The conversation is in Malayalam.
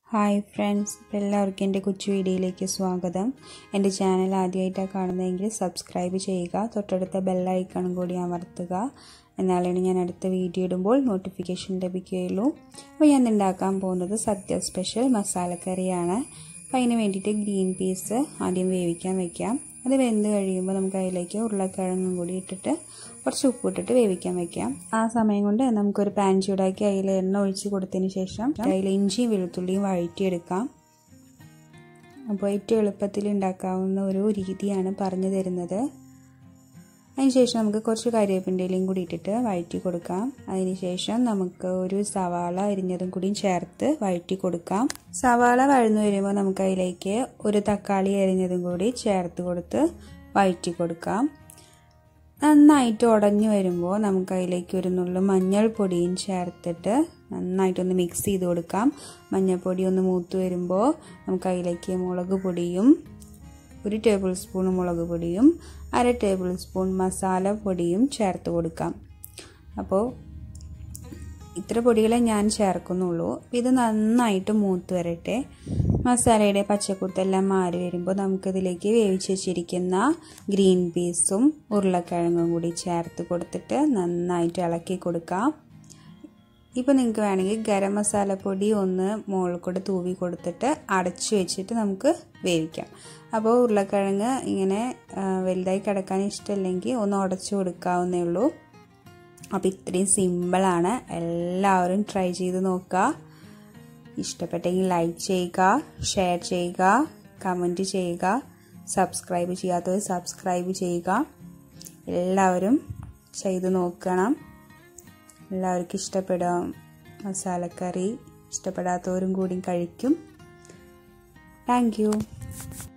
ഹായ് ഫ്രണ്ട്സ് എല്ലാവർക്കും എൻ്റെ കൊച്ചു വീഡിയോയിലേക്ക് സ്വാഗതം എൻ്റെ ചാനൽ ആദ്യമായിട്ടാണ് കാണുന്നതെങ്കിൽ സബ്സ്ക്രൈബ് ചെയ്യുക തൊട്ടടുത്ത ബെല്ലൈക്കണും കൂടി അമർത്തുക എന്നാലാണ് ഞാൻ അടുത്ത വീഡിയോ ഇടുമ്പോൾ നോട്ടിഫിക്കേഷൻ ലഭിക്കുകയുള്ളൂ അപ്പോൾ ഞാൻ ഉണ്ടാക്കാൻ പോകുന്നത് സദ്യ സ്പെഷ്യൽ മസാലക്കറിയാണ് അപ്പോൾ അതിന് വേണ്ടിയിട്ട് ഗ്രീൻ പീസ് ആദ്യം വേവിക്കാൻ വെക്കാം അത് വെന്ത് കഴിയുമ്പോൾ നമുക്ക് അതിലേക്ക് ഉരുളക്കിഴങ്ങും കൂടി ഇട്ടിട്ട് കുറച്ച് ഉപ്പിട്ടിട്ട് വേവിക്കാൻ വെക്കാം ആ സമയം കൊണ്ട് നമുക്കൊരു പാൻ ചൂടാക്കി അതിൽ എണ്ണ ഒഴിച്ച് കൊടുത്തതിന് ശേഷം അതിൽ ഇഞ്ചിയും വെളുത്തുള്ളിയും വഴറ്റിയെടുക്കാം അപ്പോൾ ഏറ്റവും എളുപ്പത്തിൽ ഉണ്ടാക്കാവുന്ന ഒരു രീതിയാണ് പറഞ്ഞു തരുന്നത് അതിനുശേഷം നമുക്ക് കുറച്ച് കരിവേപ്പിൻ്റെയിലും കൂടി ഇട്ടിട്ട് വഴറ്റി കൊടുക്കാം അതിനുശേഷം നമുക്ക് ഒരു സവാള അരിഞ്ഞതും കൂടി ചേർത്ത് വഴറ്റി കൊടുക്കാം സവാള വഴന്നു വരുമ്പോൾ നമുക്ക് അതിലേക്ക് ഒരു തക്കാളി അരിഞ്ഞതും കൂടി ചേർത്ത് കൊടുത്ത് വഴറ്റി കൊടുക്കാം നന്നായിട്ട് ഉടഞ്ഞു വരുമ്പോൾ നമുക്ക് അതിലേക്ക് ഒരു നുള്ളു മഞ്ഞൾപ്പൊടിയും ചേർത്തിട്ട് നന്നായിട്ടൊന്ന് മിക്സ് ചെയ്ത് കൊടുക്കാം മഞ്ഞൾപ്പൊടി ഒന്ന് മൂത്ത് വരുമ്പോൾ നമുക്ക് അതിലേക്ക് മുളക് പൊടിയും ഒരു ടേബിൾ സ്പൂൺ മുളക് പൊടിയും അര ടേബിൾ സ്പൂൺ മസാല പൊടിയും ചേർത്ത് കൊടുക്കാം അപ്പോൾ ഇത്ര പൊടികളെ ഞാൻ ചേർക്കുന്നുള്ളൂ ഇത് നന്നായിട്ട് മൂത്ത് വരട്ടെ മസാലയുടെ പച്ചക്കുത്തെല്ലാം മാറി വരുമ്പോൾ നമുക്കിതിലേക്ക് വേവിച്ച് വെച്ചിരിക്കുന്ന ഗ്രീൻ പീസും ഉരുളക്കിഴങ്ങും കൂടി ചേർത്ത് കൊടുത്തിട്ട് നന്നായിട്ട് ഇളക്കി കൊടുക്കാം ഇപ്പോൾ നിങ്ങൾക്ക് വേണമെങ്കിൽ ഗരം മസാലപ്പൊടി ഒന്ന് മുകളിൽ കൂടെ തൂവി കൊടുത്തിട്ട് അടച്ചു വെച്ചിട്ട് നമുക്ക് വേവിക്കാം അപ്പോൾ ഉരുളക്കിഴങ്ങ് ഇങ്ങനെ വലുതായി കിടക്കാൻ ഇഷ്ടമില്ലെങ്കിൽ ഒന്ന് ഉടച്ചു കൊടുക്കാവുന്നേ ഉള്ളൂ അപ്പോൾ ഇത്രയും സിമ്പിളാണ് എല്ലാവരും ട്രൈ ചെയ്ത് നോക്കുക ഇഷ്ടപ്പെട്ടെങ്കിൽ ലൈക്ക് ചെയ്യുക ഷെയർ ചെയ്യുക കമൻറ്റ് ചെയ്യുക സബ്സ്ക്രൈബ് ചെയ്യാത്തവർ സബ്സ്ക്രൈബ് ചെയ്യുക എല്ലാവരും ചെയ്ത് നോക്കണം എല്ലാവർക്കും ഇഷ്ടപ്പെടും മസാലക്കറി ഇഷ്ടപ്പെടാത്തവരും കൂടി കഴിക്കും താങ്ക്